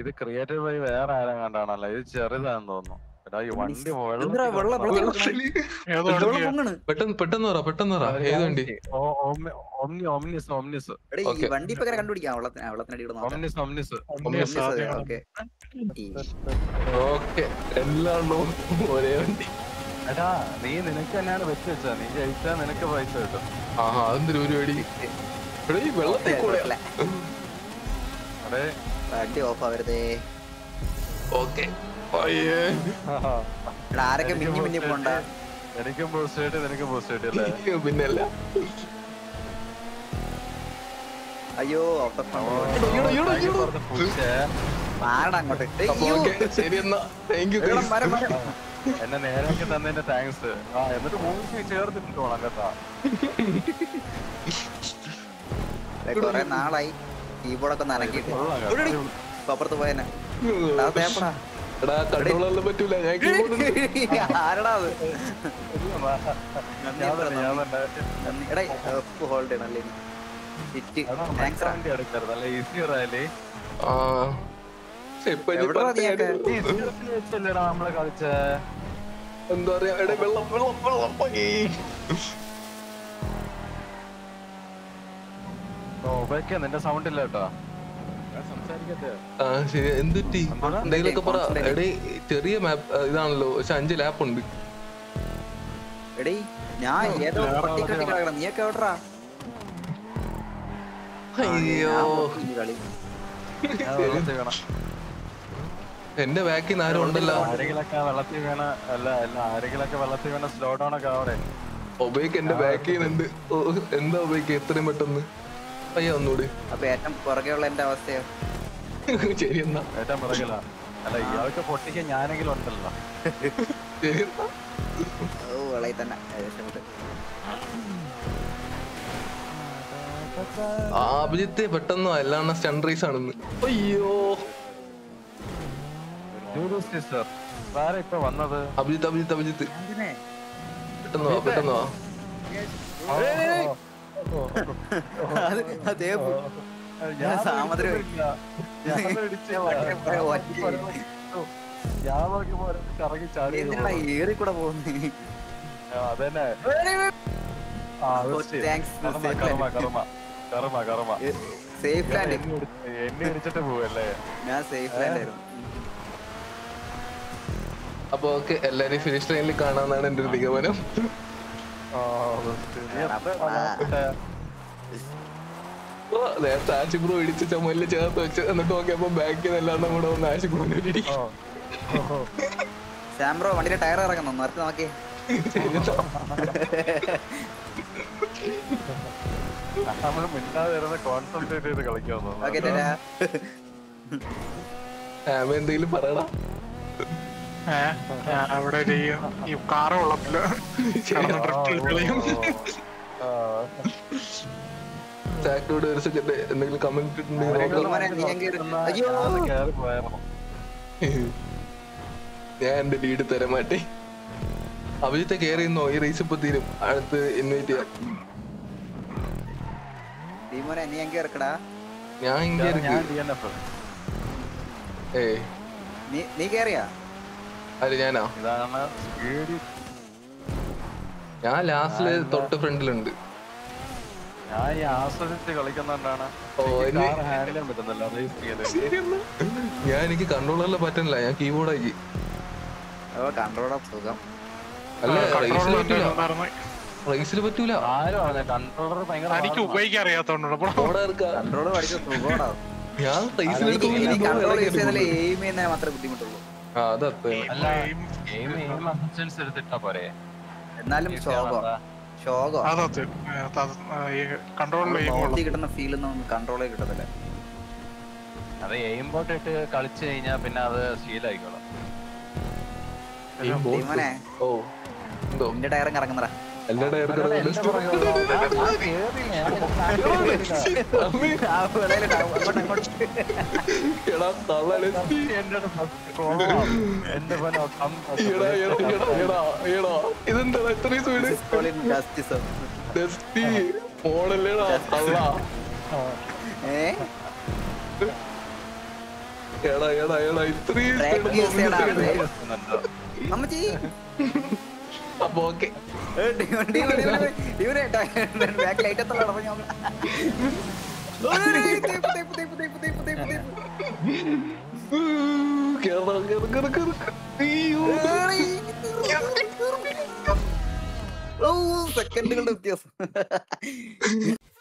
ഇത് creative by വേറെ ആരും കണ്ടാണല്ലോ ഇത് ചെറുതാന്ന് തോന്നുന്നു എടാ ഈ വണ്ടി എന്തിനാ വെള്ളം വെള്ളത്തിൽ വെള്ളത്തിൽ ഏതോ വെള്ളം വണ്ടിയാ? പൊങ്ങണ് പെട്ടെന്ന് പെട്ടെന്ന് പറ പെട്ടെന്ന് പറ ഏത് വണ്ടി ഒമ്നി ഒമ്നിസ് ഒമ്നിസ് എടേ ഈ Okay. വണ്ടി ഇപ്പൊ എങ്ങനെ കണ്ടുപിടിക്കാം വെള്ളത്തിന് ആ, വെള്ളത്തിനടി ഇവിടെ നോക്കാം ഒമ്നിസ് ഒമ്നിസ് ഒന്നിയാ സാധ്യത. ഓക്കെ ഓക്കെ എല്ലാം ഒരേ വണ്ടി എടാ നീ നിനക്ക് തന്നെയാണ് വെച്ച് വെച്ചാ നീ ജയിച്ചാ നിനക്ക് പൈസ കിട്ടും ആഹാ അതെന്തൊരു പരിപാടി എടാ ഈ വെള്ളത്തിൽ കൂടെ അടേ വണ്ടി ഓഫ് ആവരുതേ ഓക്കെ അയ്യേ എടാ ആരൊക്കെ മിന്നി മിന്നി പോണ്ട എനിക്കും ബൂസ്റ്റ് ആയിട്ട് നിനക്കും ബൂസ്റ്റ് ആയിട്ട് അല്ലേ പിന്നല്ല അയ്യോ ഓഫ് ഈടോ, ഈടോ, ഈടോ. മാറടാ അങ്ങോട്ട് ഏയ്, അപ്പൊ അയ്യോ. ഓക്കെ ശരി എന്നാ താങ്ക് യു വെള്ളം മരം മരം എന്നെ നേരാക്കി തന്നതിന്റെ താങ്ക്സ് ആ എന്നിട്ട് മൂന്ന് ചേർത്തിട്ട് പോണം കേട്ടാ ദേ, കൊറേ നാളായി കീബോർഡൊക്കെ ഒന്ന് അനക്കിയിട്ട് കൊള്ളാം കേട്ടോ. ഇവിടെ ഇടി. ഇപ്പൊ അപ്പുറത്ത് പോയനെ എടാ, തേപ്പടാ. എടാ കൺട്രോളൊന്നും പറ്റൂല ഞാൻ കീബോർഡ് ആരടാ അത് ഞാൻ തന്നെ, ഞാൻ തന്നെ. നന്ദി. എടാ ഹോൾഡ് ചെയ്യണം അല്ലേ ഇറ്റ് എടാ, താങ്ക്സ് മറ്റേ വണ്ടി എടുക്കരുത് അല്ല ഈസി റാലി ആ ഇപ്പൊ ഇനി എവിടെടാ പത്ത് നീയൊക്കെ? കാര്യം- ഈ ചെറുപ്പിൽ വെച്ചല്ലേടാ നമ്മളെ കളിച്ചേ എന്താ പറയാ എടാ വെള്ളം വെള്ളം വെള്ളം അയ്യേ. ഉപയോഗിക്ക നിന്റെ സൗണ്ട് ഇല്ല കേട്ടോ ഞാൻ സംസാരിക്കട്ടെ ആ ശരി എന്തുറ്റി എന്തുവാ? എന്തെങ്കിലുമൊക്കെ പറ Concentrate. എടേ ചെറിയ മാപ്പ് ഇതാണല്ലോ പക്ഷെ അഞ്ച് ലാപ്പ് ഉണ്ട് എടീ ഞാൻ ഏതോ പട്ടിക്കട്ടി കിടക്കണം നീയൊക്കെ എവിടെടാ അയ്യോ കളി ഞാൻ വെള്ളത്തിൽ വീണ എന്റെ ബാക്കിൽ നിന്ന് ആരും ഉണ്ടല്ലോ ആരെങ്കിലൊക്കെ വെള്ളത്തിൽ വീണ അല്ല അല്ല ആരെങ്കിലൊക്കെ വെള്ളത്തിൽ വീണ സ്ലോ ഡൗൺ ഒക്കെ ആവണേ ഒബൈക്ക് എന്റെ ബാക്കിൽ നിന്ന് ഉണ്ട് ഓ, എന്താ ഒബൈക്ക് എത്രയും പെട്ടെന്ന് അയ്യ ഒന്നുകൂടി അപ്പൊ ഏറ്റവും പുറകെയുള്ള എന്റെ അവസ്ഥയോ ശരി എന്നാ ഏറ്റവും പിറകില അല്ല ഇയാൾക്ക് പൊട്ടിക്കാൻ ഞാനെങ്കിലും ഉണ്ടല്ലോ ശരി എന്നാ ഓ വിളയിൽ തന്നെ രക്ഷപ്പെട്ട് ആ, അഭിജിത്ത് പെട്ടെന്ന് എല്ലാം സ്റ്റൺ റേസ് ആണെന്ന് അയ്യോ സിസ്റ്റർ വേറെ ഇപ്പൊ വന്നത് അഭിജിത്ത് അഭിജിത്ത് അഭിജിത്ത് എന്തിനെ പെട്ടെന്ന് വാ പെട്ടെന്ന് വാ അത് അതേ പോ- ഞാൻ സാമദ്രം ഇടിച്ചില്ല. ഞാൻ ഇടിച്ചില്ല. ഞാൻ കുറെ ഒറ്റ- ഞാൻ നോക്കിയപ്പോ ഒരു കറങ്ങി ചാടി എന്തിനാ ഏറി കൂടെ പോകുന്നേ ആ, അതന്നെ ആ, അത് ശരി. താങ്ക്സ് കർമ്മ കർമ്മ കർമ്മ കർമ്മ കർമ്മ സേഫ് ലാൻഡ് എന്നെ ഇടി- എന്നെ ഇടിച്ചിട്ട് പോവല്ലേ ഞാൻ സേഫ് ലാൻഡ് ആയിരുന്നു അപ്പൊ ഓക്കെ എല്ലാരെയും ഫിനിഷ് ലൈനിൽ കാണാന്നാണ് എന്റെ ഒരു നിഗമനം ആ, അത് ശരി. നീ എത്ര ആ, ഓ, നേരത്തെ ആശി ബ്രോ ഇടിച്ച് ചുമലിൽ ചേർത്ത് വെച്ച് എന്നിട്ട് നോക്കിയപ്പോ ബാക്കിൽ എല്ലാം കൂടെ വന്ന് ആശി ബ്രോനെ ഇടി ഓ. ഓ. സാംബ്രോ വണ്ടിയുടെ ടയർ ഇറങ്ങുന്നു നിർത്തി നോക്കിയേ നമ്മള് മിണ്ടാതെ ഇരുന്ന് കോൺസെൻട്രേറ്റ് ചെയ്ത് കളിക്കാന്ന് ഓക്കെ തോന്നുന്നു. ആമ എന്തെങ്കിലും പറയടാ ഏ? ഞാൻ അവിടെ ഒരു ഈ കാറ് വെള്ളത്തില് കടന്ന് ഡ്രിഫ്റ്റിൽ കളിയും ആ. ചാക്കിനോട് ഒരു സെക്കൻഡ് എന്തെങ്കിലും കമന്റ് ആരെങ്കിലും മോനെ, നീ എങ്കി ഒരു- വന്നാ അയ്യോ. ഞാനത് കേറി പോയായിരുന്നു. ഞാൻ എന്റെ ലീഡ് തരാൻ മാറ്റി അഭിജിത്തെ കയറി നിന്നോ ഈ റേസ് ഇപ്പൊ തീരും അടുത്ത് ഇൻവൈറ്റ് ചെയ്യാം മോനെ നീ എങ്കി ഇറക്കടാ ഞാൻ ഇങ്ങനെ ഞാൻ ഇരിക്ക്. DNF. ഏയ് നീ നീ കേറിയാ അല്ല ഞാനാ ഇതാണ് speed. ഞാൻ ലാസ്റ്റില് തൊട്ട് ഫ്രണ്ടിലുണ്ട് ഞാൻ ഈ ആസ്വദിച്ച് കളിക്കുന്നോണ്ടാണ് ഓ, എന്നെ- കാർ ഹാൻഡിൽ ചെയ്യാൻ പറ്റുന്നില്ല റേസ് ചെയ്ത് ഞാൻ എനിക്ക് കൺട്രോളറിൽ പറ്റുന്നില്ല ഞാൻ കീബോർഡ് ആക്കി ഓ കൺട്രോളാ സുഖം അല്ല റേസിൽ കൺട്രോൾ പറ്റൂല ഉണ്ടായിരുന്നു റേസിൽ പറ്റൂല ആരും പറഞ്ഞ കൺട്രോളർ ഭയങ്കര എനിക്ക് പാടാണ്. ഉപയോഗിക്കാൻ അറിയാത്തോണ്ട് അപ്പോൾ ഓടാ ഇറക്കാ. കൺട്രോൾ പഠിച്ച സുഖമാണോ ഞാൻ റേസിൽ എനിക്ക് കൺട്രോൾ യൂസ് ചെയ്താലേ എയിം ചെയ്യുന്നതിന് മാത്രമേ ബുദ്ധിമുട്ടുള്ളൂ ആ അതത്ര അല്ല ഗെയിം എയിം അസിസ്റ്റൻസ് എടുത്തിട്ടാ പോരെ എന്നാലും Easy ശോകം ആണെന്താ? ശോകം അതത് കൺട്രോൾ മൗത്തിൽ കിട്ടുന്ന ഫീലൊന്നും കൺട്രോളേ കിട്ടത്തില്ല അത് എയിം ബോട്ട് ഇട്ട് കളിച്ചു കഴിഞ്ഞാ പിന്നെ അത് ശീലായിക്കോളും ടീമനെ ഓ എന്തോ നിന്റെ ടയറും കറങ്ങുന്നടാ എന്റെ ടയർ എന്റെ പുറകെ ഉള്ളോ? ഞാൻ- ഞാൻ കേറിയില്ല. ഞാൻ control ചെയ്തില്ല. ആ വേളയില് ട- അങ്ങോട്ട് അങ്ങോട്ട് എടാ തള്ളല് എന്റെ അടുത്ത് first കോപം. എന്റെ പോലെ കം- എടാ എടാ എടാ എടാ എടാ ഇതെന്താ ഇത്രയും speed This is called in justice. Dusty മോഡല്ലേടാ തള്ള ഏ എടാ എടാ എടാ ഇത്രയും Track speed use ചെയ്യടാ, ഒന്നും track. എത്തുന്നുണ്ടോ? അമ്മച്ചി അപ്പൊ ഓക്കെ ബാക്ക് ലൈറ്റ് എത്ര നടന്നു ഞാൻ കേറണം കേറ് കേറ് കേറ് അയ്യോ സെക്കൻഡുകളുടെ വ്യത്യാസം